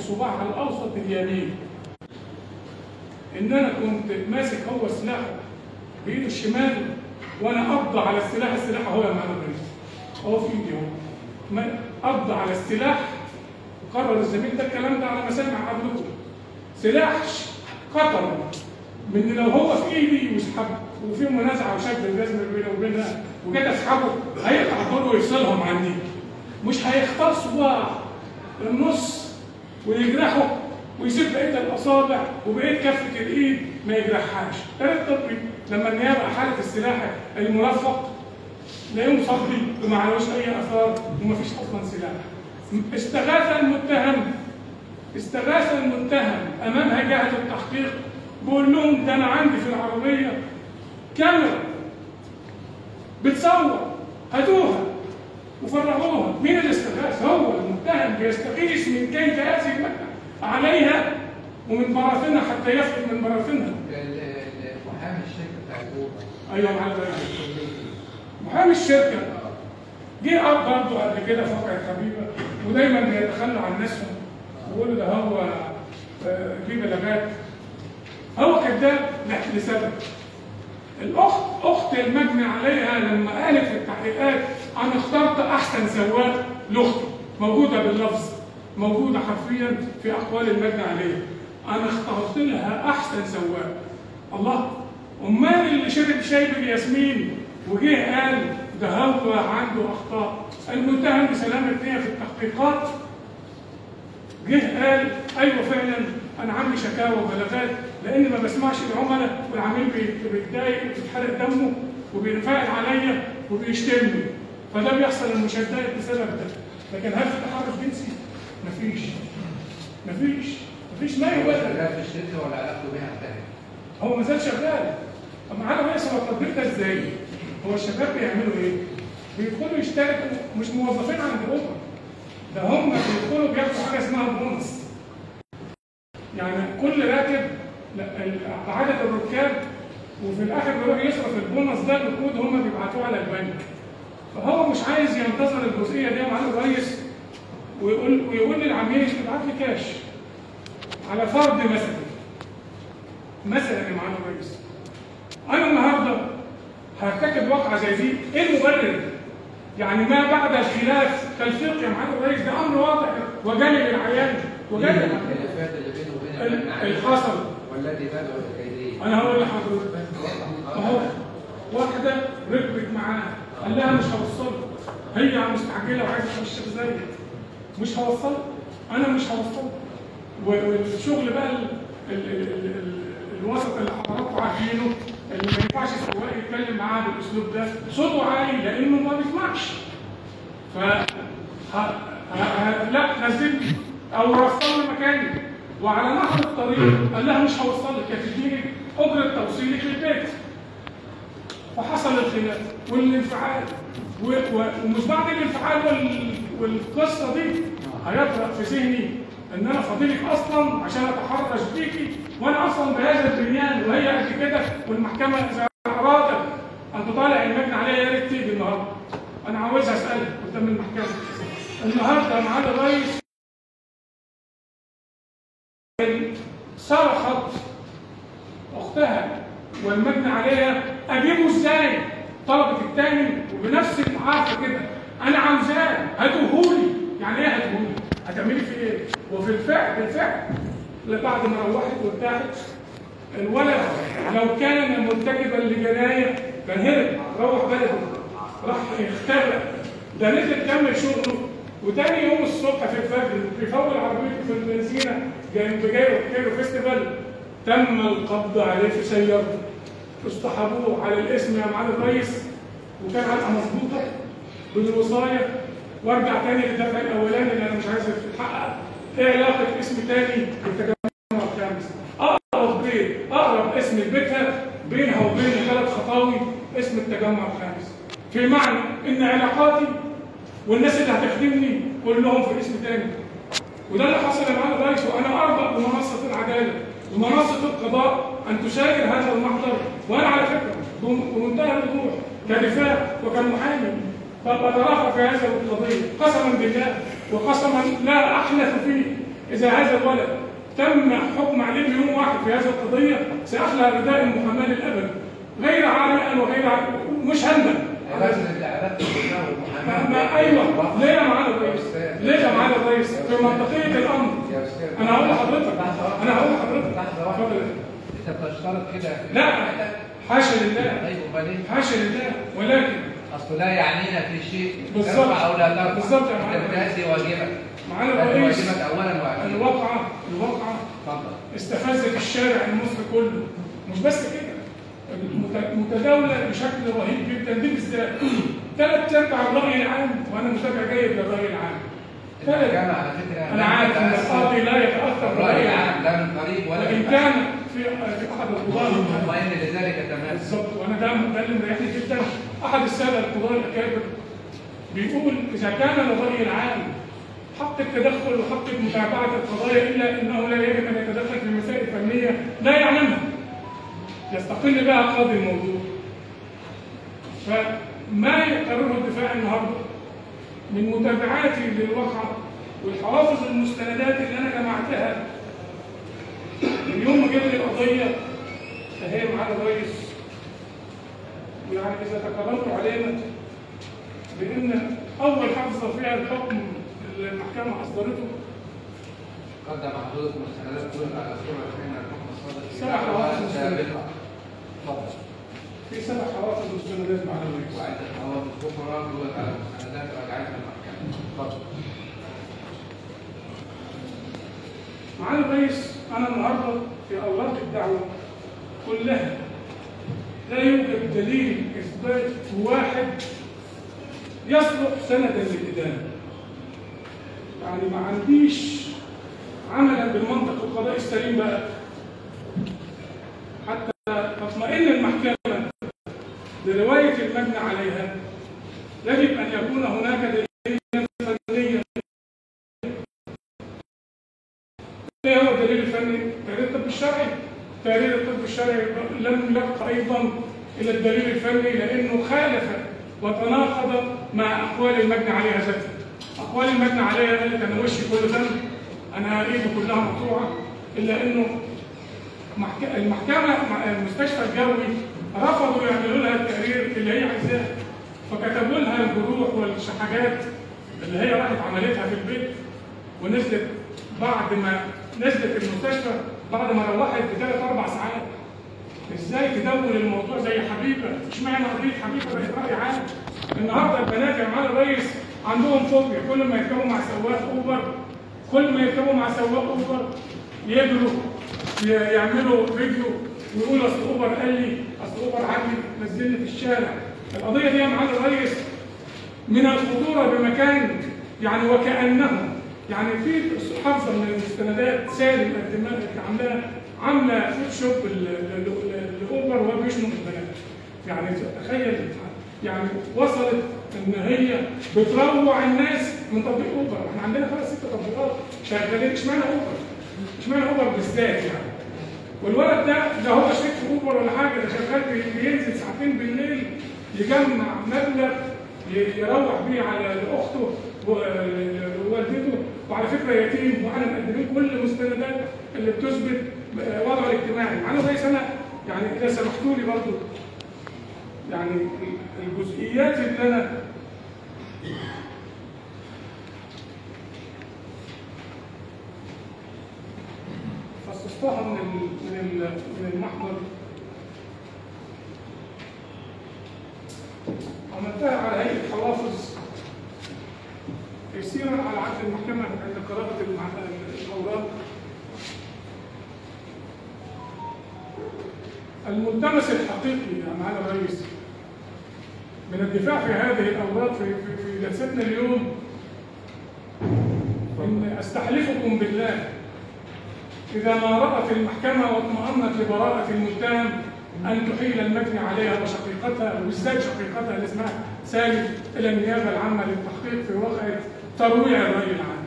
وصباعها الاوسط اليمين ان انا كنت ماسك هو سلاحه بايده الشمال وانا قبض على السلاح السلاح اهو يا معلم الرئيس اهو في ايدي اهو ما- قبض على السلاح قرر الزميل ده الكلام ده على مسامع قبلكم سلاح قطر من إن لو هو في ايدي وسحب وفي منازعه وشد الجزم بيني وبينها وجيت اسحبه هيقطع دول ويفصلهم عني مش هيختار صباع النص ويجرحه ويسيب بقيه الاصابع وبقيه كفه الايد ما يجرحهاش ده الطبي لما النيابه احالت السلاح المرفق لا مصلي وما عليهوش اي اثار ومفيش اصلا سلاح استغاث المتهم استغاث المتهم امام جهه التحقيق بقول لهم ده انا عندي في العربيه كاميرا بتصور هاتوها وفرغوها مين اللي استغاث هو المتهم بيستغيث من كيد هذه المكنه عليها ومن براثنها حتى يفلت من براثنها ال- ال- محامي الشركه بتاع الاوبر ايوه معلم محامي الشركه جه اب برضه قبل كده في واقع حبيبه ودايما بيتخلوا عن ناسهم ويقولوا ده هو آه، ليه بلاغات هو كذاب لا لسبب الاخت اخت المجني عليها لما قالت في التحقيقات انا اخترت احسن سواق لاختي موجوده باللفظ موجوده حرفيا في اقوال المجني عليها انا اخترت لها احسن سواق الله امال اللي شرب شاي بالياسمين وجه قال ده هو عنده اخطاء المتهم بسلامه نيه في التحقيقات جه قال ايوه فعلا انا عندي شكاوى وبلاغات لان ما بسمعش العملاء والعميل بيت- بيتضايق وبيتحرق دمه وبينفعل عليا وبيشتمني فده بيحصل المشادات بسبب ده لكن هل في تحرش جنسي؟ مفيش مفيش مفيش ما يوجد لا في الشركه ولا علاقته بها انتهت هو ما زال شغال طب معانا رئيس هو التطبيق ده ازاي؟ هو الشباب بيعملوا ايه؟ بيدخلوا يشتركوا مش موظفين عند اوبر ده هم بيدخلوا بياخدوا حاجه اسمها بونص يعني كل راكب لا، ال- بعدد الركاب وفي الاخر بيروح يصرف البونص ده بكود هم بيبعتوه على البنك فهو مش عايز ينتظر الجزئيه دي مع الرئيس ويقول ويقول للعميل ابعت لي كاش على فرض مثلا مثلا يا معالي الرئيس انا النهارده هرتكب واقعه زي دي ايه المبرر؟ يعني ما بعد الخلاف تلفيق يا معالي الرئيس ده امر واضح وجانب العيان وجانب الخلافات اللي بينه وبين ال- المجني عليه الحصل والذي بدأوا الكيدين انا هقول لحضرتك اهو واحده ركبت معاه قال لها مش هوصلك هي مستعجله وعايزه تمشي زيك مش هوصلك انا مش هوصلك و- والشغل بقى ال ال ال ال ال الوسط اللي حضراتكم عارفينه اللي ما ينفعش السواق يتكلم معاه بالاسلوب ده صوته عالي لانه ما بيسمعش ف ه- ه- ه- لا نزلني او وصلني مكاني وعلى نحر الطريق قال لها مش هوصلك هتديني اجره توصيلك للبيت فحصل الخلاف والانفعال و- و- ومش بعد الانفعال وال- والقصه دي هيطرق في ذهني ان انا فاضلك اصلا عشان اتحرش بيكي وانا اصلا بهذا البنيان وهي قد كده والمحكمه اذا ارادت ان تطالع المجني عليها يا ريت تيجي النهارده انا عاوزها اسالها قدام المحكمه النهارده معانا الرئيس صرخت اختها والمجني عليها اجيبه ازاي؟ طلبت التاني وبنفس المعافى كده انا عاوزاه هاتوهولي يعني ايه هاتوهولي؟ هتعملي فيه ايه؟ وفي الفعل بالفعل بعد ما روحت وارتاحت الولد لو كان مرتكبا لجنايه كان هرب روح بلده راح يخترق ده نزل كمل شغله وتاني يوم الصبح في الفجر بيفول عربيته في البنزينه جنب جايرو كايرو فيستيفال تم القبض عليه في سيارته اصطحبوه على الاسم يا معالي الرئيس وكان علقه مظبوطه بالوصايه وارجع تاني للدفع الاولاني اللي انا مش عايز اتحقق ايه علاقه اسم تاني بالتجمع الخامس اقرب بيت اقرب اسم لبيتها بينها وبين ثلاث خطاوي اسم التجمع الخامس في معنى ان علاقاتي والناس اللي هتخدمني كلهم في اسم تاني وده اللي حصل يا معالي الرئيس وانا اربط بمنصه العداله ومنصه القضاء ان تشاهد هذا المحضر وانا على فكره بم- بمنتهى الوضوح كدفاع وكمحامي فبترافع في هذه القضيه قسما بالله وقسما لا احلف فيه اذا هذا الولد تم حكم عليه بيوم واحد في هذه القضيه سيخلع رداء المحاماه للابد غير عارئا وغير عارئ مش هندم لازم العلاقات كلها ما, والمحاماه ما ايوه ليه يا معالي الرئيس؟ ليه يا معالي الرئيس؟ في منطقيه الامر يا استاذ انا هقول لحضرتك انا هقول لحضرتك لحظه واحده اتفضل. انت بتشترط كده لا حاشا لله طيب وبعدين حاشا لله ولكن اصل لا يعنينا في شيء بالظبط. ترفع او لا ترفع بالظبط يا معلم. انت بتأدي واجبك معالي تأدي الرئيس واجبك اولا واخيرا الواقعه الواقعه اتفضل استفزت الشارع المصري كله مش بس كده مت- متداوله بشكل رهيب جدا دي بالذات ثلاث ارباع الراي العام وانا متابع جيد للراي العام ثلاث المحكمه على فكره انا عارف ان القاضي لا يتاثر الراي بالراي العام العام لا من قريب ولا وان من بعيد. كان في في احد القضاه مطمئن لذلك تماما بالظبط وانا ده ده اللي مريحني جدا احد الساده القضاه الاكابر بيقول اذا كان للراي العام حق التدخل وحق متابعه القضايا الا انه لا يجب ان يتدخل في مسائل فنيه لا يعلمها يستقل بها قاضي الموضوع فما يقرره الدفاع النهارده من متابعاتي للواقعه والحوافظ المستندات اللي انا جمعتها من يوم ما جاب لي القضيه فهي معانا الرئيس يعني اذا تكرمتوا علينا بان اول حفظه فيها الحكم اللي المحكمه اصدرته قدم حضرتك مستندات كلها على صوره فين الحكم الصادق في سبع دعوى حوافظ سابقه مستندات. اتفضل في سبع حوافظ مستندات معانا الرئيس وعدة حوافظ أخرى دولت على مستندات رجعتها المحكمة اتفضل معالي الرئيس انا النهارده في اوراق الدعوه كلها لا يوجد دليل اثبات واحد يصلح سندا للادانه يعني ما عنديش عملا بالمنطق القضائي السليم بقى حتى تطمئن المحكمه لروايه المجني عليها يجب ان يكون هناك دليل فنيا ايه هو الدليل الفني؟ تقرير الطب الشرعي. تقرير الطب الشرعي لم يبقى ايضا الى الدليل الفني لانه خالف وتناقض مع اقوال المجني عليها ذاتها. اقوال المجني عليها قال لك انا وشي كله دم انا ايدي كلها مقطوعه الا انه محك- المحكمه مع- المستشفى الجوي رفضوا يعملوا لها التقرير اللي هي عايزاه فكتبوا لها الجروح والشحاجات اللي هي راحت عملتها في البيت ونزلت بعد ما نزلت المستشفى بعد ما روحت بثلاث اربع ساعات ازاي تدون الموضوع زي حبيبه اشمعنى قضيه حبيبه بقت راي عام النهارده البنات يا معالي الريس عندهم فوبيا كل ما يركبوا مع سواق اوبر كل ما يركبوا مع سواق اوبر يجروا ي- يعملوا فيديو ويقولوا اصل اوبر قال لي اصل اوبر عادي نزلني في الشارع القضيه دي يا معالي الريس من الخطورة بمكان يعني وكأنه يعني في حفظة من المستندات سالم الدماغ اللي عاملاها عاملة فوتوشوب ل- ل- ل- لأوبر وهو بيشنق البنات يعني تخيل يعني وصلت ان هي بتروع الناس من تطبيق اوبر احنا عندنا خمس ست تطبيقات شغالين اشمعنى اوبر اشمعنى اوبر بالذات يعني والولد ده ده هو شريك في اوبر ولا حاجه ده شغال بي- بينزل ساعتين بالليل يجمع مبلغ ي- يروح بيه على لاخته ووالدته وعلى فكره يتيم واحنا مقدمين كل المستندات اللي بتثبت وضعه الاجتماعي معانا رئيس انا يعني اذا سمحتوا لي برضه يعني الجزئيات اللي انا فصصتها من ال من ال من المحضر عملتها على هيئه حوافظ تيسيرا على عقد المحكمه عند قراءه المع- الاوراق الملتمس الحقيقي يا معالي الرئيس من الدفاع في هذه الاوراق في في, في جلستنا اليوم ان استحلفكم بالله إذا ما رأت المحكمة واطمأنت لبراءة المتهم أن تحيل المجني عليها وشقيقتها وبالذات شقيقتها اللي اسمها سالم إلى النيابة العامة للتحقيق في واقعة ترويع الرأي العام.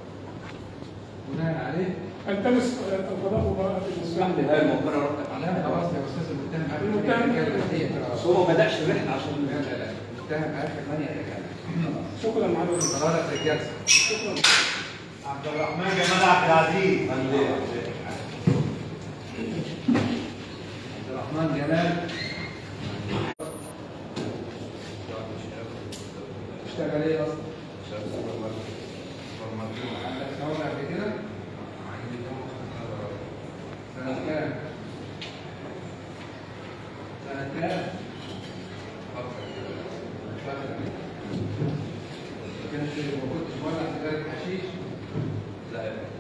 بناء عليه التمس القضاء براءة اسمح المتهم. لي هاي المقرر ردك لا عليها خلاص يا استاذ المتهم آخر من المتهم. يتكلم هي بس هو ما بدأش الرحلة عشان لا لا لا المتهم اخر من يتكلم شكرا معالي الرئيس. قرارة الجلسه شكرا. عبد الرحمن جمال عبد العزيز عبد الرحمن جلال اشتغل ايه اصلا؟ عندك شغل قبل كده؟ سنة كام؟ سنة كام؟ كنت ما كنتش مولع سيجارة حشيش؟ لا